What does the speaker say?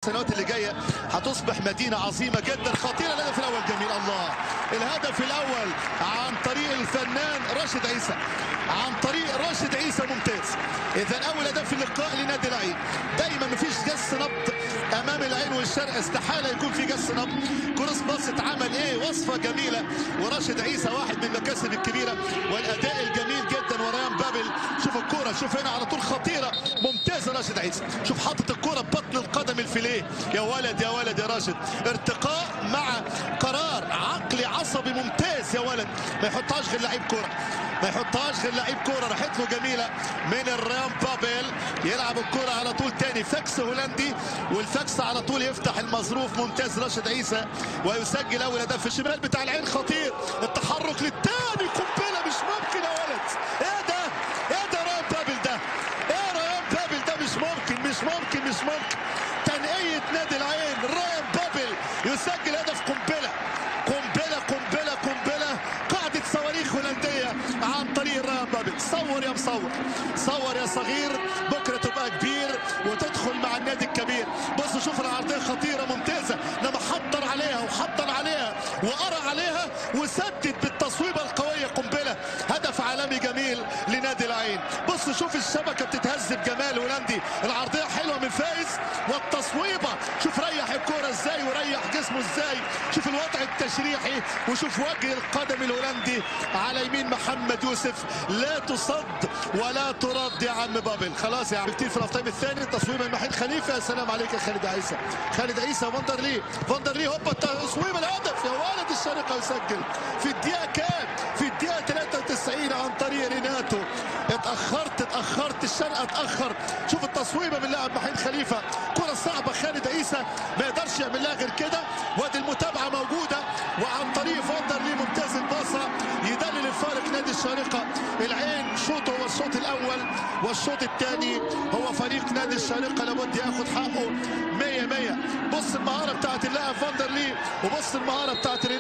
السنوات اللي جايه هتصبح مدينه عظيمه جدا خطيره الهدف الاول جميل الله الهدف الاول عن طريق الفنان راشد عيسى عن طريق راشد عيسى ممتاز اذا اول هدف في اللقاء لنادي العين دايما مفيش جس نبض امام العين والشرق استحاله يكون في جس نبض كروس باص اتعمل ايه وصفه جميله وراشد عيسى واحد من المكاسب الكبيره والاداء الجميل جدا وريان بابل شوف الكوره شوف هنا على طول خطيره ممتازه راشد عيسى شوف حاطط الكوره ببطن القدم الفيليه يا ولد يا ولد يا راشد ارتقاء مع قرار عقلي عصبي ممتاز يا ولد ما يحطهاش غير لعيب كوره ما يحطهاش غير لعيب كوره راحت له جميله من الريان بابل يلعب الكوره على طول تاني فاكس هولندي والفاكس على طول يفتح المظروف ممتاز راشد عيسى ويسجل اول هدف في الشمال بتاع العين خطير التحرك للتاني قنبله مش ممكن يا ولد ايه ده ايه ده ريان بابل ده ايه ريان بابل ده مش ممكن مش ممكن مش ممكن تنقيه نادي العين ريان بابل يسجل هدف قنبله قنبله قنبله قنبله قاعده صواريخ هولنديه عن طريق ريان بابل صور يا مصور صور يا صغير بكره تبقى كبير وتدخل مع النادي الكبير بص شوف العرضيه خطيره ممتازه لما حضر عليها وحضر عليها وقرا عليها وسدد بالتصويبه القويه قنبله هدف عالمي جميل لنادي العين بص شوف الشبكه بتتهز بجمال هولندي العرضيه حلوه من فايز والتصويبه شوف ريح الكوره ازاي وريح جسمه ازاي شوف الوضع التشريحي وشوف وجه القدم الهولندي على يمين محمد يوسف لا تصد ولا ترد يا عم بابل خلاص يا عم كتير في الافطايم الثاني تصويبه من محيط خليفه يا سلام عليك يا خالد عيسى خالد عيسى فاندر لي فاندر لي هوبا تصويب الهدف يا ولد الشارقه يسجل في الدقيقه كام في الدقيقه 93 عن طريق ريناتو اتاخرت اتاخرت الشرقه اتاخر شوف التصويبه من لاعب محيط خليفه كره صعبه خالد عيسى ما يقدرش يعمل لها غير كده وادي المتابعه موجوده وعن طريق فاندر لي ممتاز الباصه يدلل الفارق نادي الشارقه العين شوطه هو الشوط الاول والشوط الثاني هو فريق نادي الشارقه لابد ياخد حقه 100 100 بص المهاره بتاعت اللاعب فاندر لي وبص المهاره بتاعت